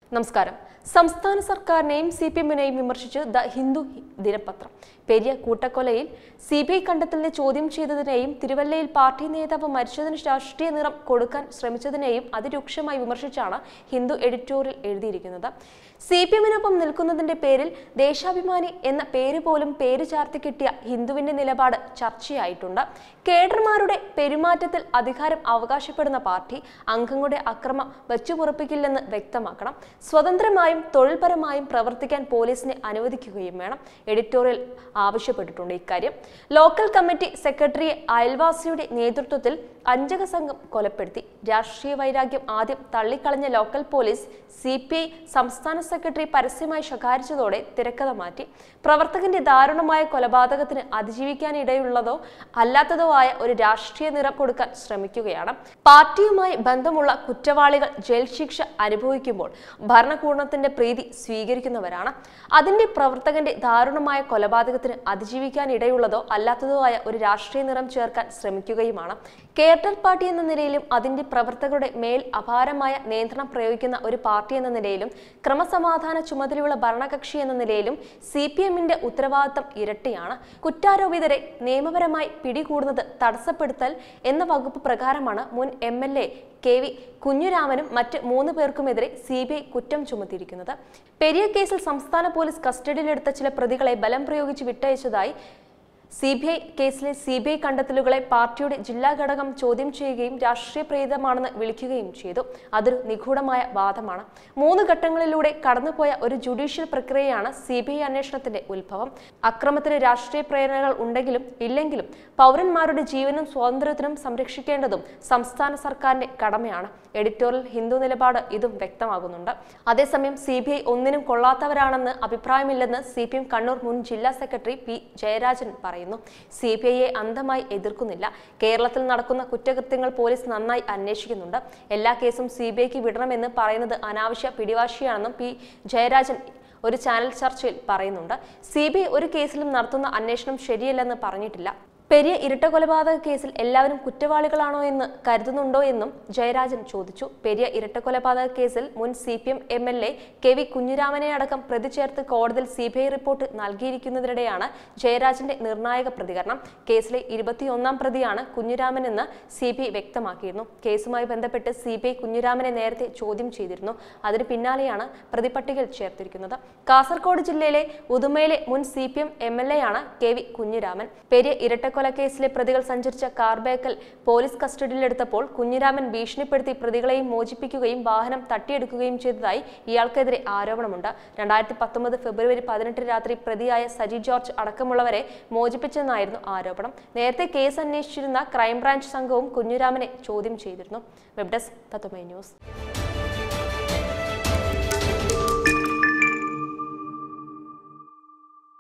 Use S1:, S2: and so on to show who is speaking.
S1: നമസ്കാരം സംസ്ഥാന സർക്കാരിനെയും സി പി എമ്മിനെയും വിമർശിച്ച് ദ ഹിന്ദു ദിനപത്രം പെരിയ കൂട്ടക്കൊലയിൽ സി ബി ഐ കണ്ടെത്തലിനെ ചോദ്യം ചെയ്തതിനെയും തിരുവല്ലയിൽ പാർട്ടി നേതാവ് മരിച്ചതിന് രാഷ്ട്രീയ നിറം കൊടുക്കാൻ ശ്രമിച്ചതിനെയും അതിരൂക്ഷമായി വിമർശിച്ചാണ് ഹിന്ദു എഡിറ്റോറിയൽ എഴുതിയിരിക്കുന്നത് സി പി എമ്മിനൊപ്പം നിൽക്കുന്നതിന്റെ പേരിൽ ദേശാഭിമാനി എന്ന പേര് പോലും പേര് ചാർത്തി കിട്ടിയ ഹിന്ദുവിന്റെ നിലപാട് ചർച്ചയായിട്ടുണ്ട് കേഡർമാരുടെ പെരുമാറ്റത്തിൽ അധികാരം അവകാശപ്പെടുന്ന പാർട്ടി അംഗങ്ങളുടെ അക്രമം വെച്ചുപുറപ്പിക്കില്ലെന്ന് വ്യക്തമാക്കണം സ്വതന്ത്രമായും തൊഴിൽപരമായും പ്രവർത്തിക്കാൻ പോലീസിനെ അനുവദിക്കുകയും വേണം എഡിറ്റോറിയൽ ആവശ്യപ്പെട്ടിട്ടുണ്ട് ഇക്കാര്യം ലോക്കൽ കമ്മിറ്റി സെക്രട്ടറി അയൽവാസിയുടെ നേതൃത്വത്തിൽ അഞ്ചംഗ സംഘം കൊലപ്പെടുത്തി രാഷ്ട്രീയ വൈരാഗ്യം ആദ്യം തള്ളിക്കളഞ്ഞ local police C P I സംസ്ഥാന സെക്രട്ടറി പരസ്യമായി ശകാരിച്ചതോടെ തിരക്കഥ മാറ്റി പ്രവർത്തകന്റെ ദാരുണമായ കൊലപാതകത്തിന് അതിജീവിക്കാനിടയുള്ളതോ അല്ലാത്തതോ ആയ ഒരു രാഷ്ട്രീയ നിറം കൊടുക്കാൻ ശ്രമിക്കുകയാണ് പാർട്ടിയുമായി ബന്ധമുള്ള കുറ്റവാളികൾ ജയിൽ ശിക്ഷ അനുഭവിക്കുമ്പോൾ ഭരണകൂടത്തിന്റെ പ്രീതി സ്വീകരിക്കുന്നവരാണ് അതിന്റെ പ്രവർത്തകന്റെ ദാരുണമായ കൊലപാതകത്തിന് അതിജീവിക്കാനിടയുള്ളതോ അല്ലാത്തതോ ആയ ഒരു രാഷ്ട്രീയ നിറം ചേർക്കാൻ ശ്രമിക്കുകയുമാണ് കേട്ടർ പാർട്ടി എന്ന നിലയിലും അതിന്റെ പ്രവർത്തകരുടെ മേൽ അപാരമായ നിയന്ത്രണം പ്രയോഗിക്കുന്ന ഒരു പാർട്ടി എന്ന നിലയിലും ക്രമസമാധാന ചുമതലയുള്ള ഭരണകക്ഷി എന്ന നിലയിലും സി പി എമ്മിന്റെ ഉത്തരവാദിത്തം ഇരട്ടിയാണ് കുറ്റാരോപിതരെ നിയമപരമായി പിടികൂടുന്നത് തടസ്സപ്പെടുത്തൽ എന്ന വകുപ്പ് പ്രകാരമാണ് മുൻ M L A K V കുഞ്ഞുരാമനും മറ്റ് മൂന്ന് പേർക്കുമെതിരെ സി ബി ഐ കുറ്റം ചുമത്തിയിരിക്കുന്നത് പെരിയ കേസിൽ സംസ്ഥാന പോലീസ് കസ്റ്റഡിയിലെടുത്ത ചില പ്രതികളെ ബലം പ്രയോഗിച്ച് വിട്ടയച്ചതായി സി ബി ഐ കേസിലെ സി ബി ഐ കണ്ടെത്തലുകളെ പാർട്ടിയുടെ ജില്ലാ ഘടകം ചോദ്യം ചെയ്യുകയും രാഷ്ട്രീയ പ്രേരിതമാണെന്ന് വിളിക്കുകയും ചെയ്തു അതൊരു നിഗൂഢമായ വാദമാണ് മൂന്ന് ഘട്ടങ്ങളിലൂടെ കടന്നുപോയ ഒരു ജുഡീഷ്യൽ പ്രക്രിയയാണ് സി ബി ഐ അന്വേഷണത്തിന്റെ ഉത്ഭവം അക്രമത്തിന് രാഷ്ട്രീയ പ്രേരണകൾ ഉണ്ടെങ്കിലും ഇല്ലെങ്കിലും പൗരന്മാരുടെ ജീവനും സ്വാതന്ത്ര്യത്തിനും സംരക്ഷിക്കേണ്ടതും സംസ്ഥാന സർക്കാരിന്റെ കടമയാണ് എഡിറ്റോറിയൽ ഹിന്ദു നിലപാട് ഇതും വ്യക്തമാകുന്നുണ്ട് അതേസമയം സി ബി ഐ ഒന്നിനും കൊള്ളാത്തവരാണെന്ന് അഭിപ്രായമില്ലെന്ന് സി പി എം കണ്ണൂർ മുൻ ജില്ലാ സെക്രട്ടറി പി ജയരാജൻ പറയുന്നു സി ബി ഐയെ അന്ധമായി എതിർക്കുന്നില്ല കേരളത്തിൽ നടക്കുന്ന കുറ്റകൃത്യങ്ങൾ പോലീസ് നന്നായി അന്വേഷിക്കുന്നുണ്ട് എല്ലാ കേസും സി ബി ഐക്ക് വിടണമെന്ന് പറയുന്നത് അനാവശ്യ പിടിവാശിയാണെന്നും പി ജയരാജൻ ഒരു ചാനൽ ചർച്ചയിൽ പറയുന്നുണ്ട് സി ബി ഐ ഒരു കേസിലും നടത്തുന്ന അന്വേഷണം ശരിയല്ലെന്ന് പറഞ്ഞിട്ടില്ല പെരിയ ഇരട്ട കൊലപാതക കേസിൽ എല്ലാവരും കുറ്റവാളികളാണോ എന്ന് കരുതുന്നുണ്ടോ എന്നും ജയരാജൻ ചോദിച്ചു പെരിയ ഇരട്ട കൊലപാതക കേസിൽ മുൻ C P M M L A K V കുഞ്ഞിരാമനെ അടക്കം പ്രതി ചേർത്ത് കോടതിയിൽ സി ബി ഐ റിപ്പോർട്ട് നൽകിയിരിക്കുന്നതിനിടെയാണ് ജയരാജന്റെ നിർണായക പ്രതികരണം കേസിലെ ഇരുപത്തിയൊന്നാം പ്രതിയാണ് കുഞ്ഞിരാമനെന്ന് സി ബി ഐ വ്യക്തമാക്കിയിരുന്നു കേസുമായി ബന്ധപ്പെട്ട് സി ബി ഐ കുഞ്ഞിരാമനെ നേരത്തെ ചോദ്യം ചെയ്തിരുന്നു അതിന് പിന്നാലെയാണ് പ്രതിപട്ടികയിൽ ചേർത്തിരിക്കുന്നത് കാസർഗോഡ് ജില്ലയിലെ ഉദുമയിലെ മുൻ C P M M L A ആണ് കെ വി കുഞ്ഞിരാമൻ പെരിയ ഇരട്ട കൊലക്കേസിലെ പ്രതികൾ സഞ്ചരിച്ച കാർ ബേക്കൽ പോലീസ് കസ്റ്റഡിയിലെടുത്തപ്പോൾ കുഞ്ഞിരാമൻ ഭീഷണിപ്പെടുത്തി പ്രതികളെയും മോചിപ്പിക്കുകയും വാഹനം തട്ടിയെടുക്കുകയും ചെയ്തതായി ഇയാൾക്കെതിരെ ആരോപണമുണ്ട് രണ്ടായിരത്തി പത്തൊമ്പത് ഫെബ്രുവരി പതിനെട്ട് രാത്രി പ്രതിയായ സജി ജോർജ് അടക്കമുള്ളവരെ മോചിപ്പിച്ചെന്നായിരുന്നു ആരോപണം നേരത്തെ കേസ് അന്വേഷിച്ചിരുന്ന ക്രൈംബ്രാഞ്ച് സംഘവും കുഞ്ഞിരാമനെ ചോദ്യം ചെയ്തിരുന്നു വെബ് ഡെസ്ക് തത്വമേ ന്യൂസ്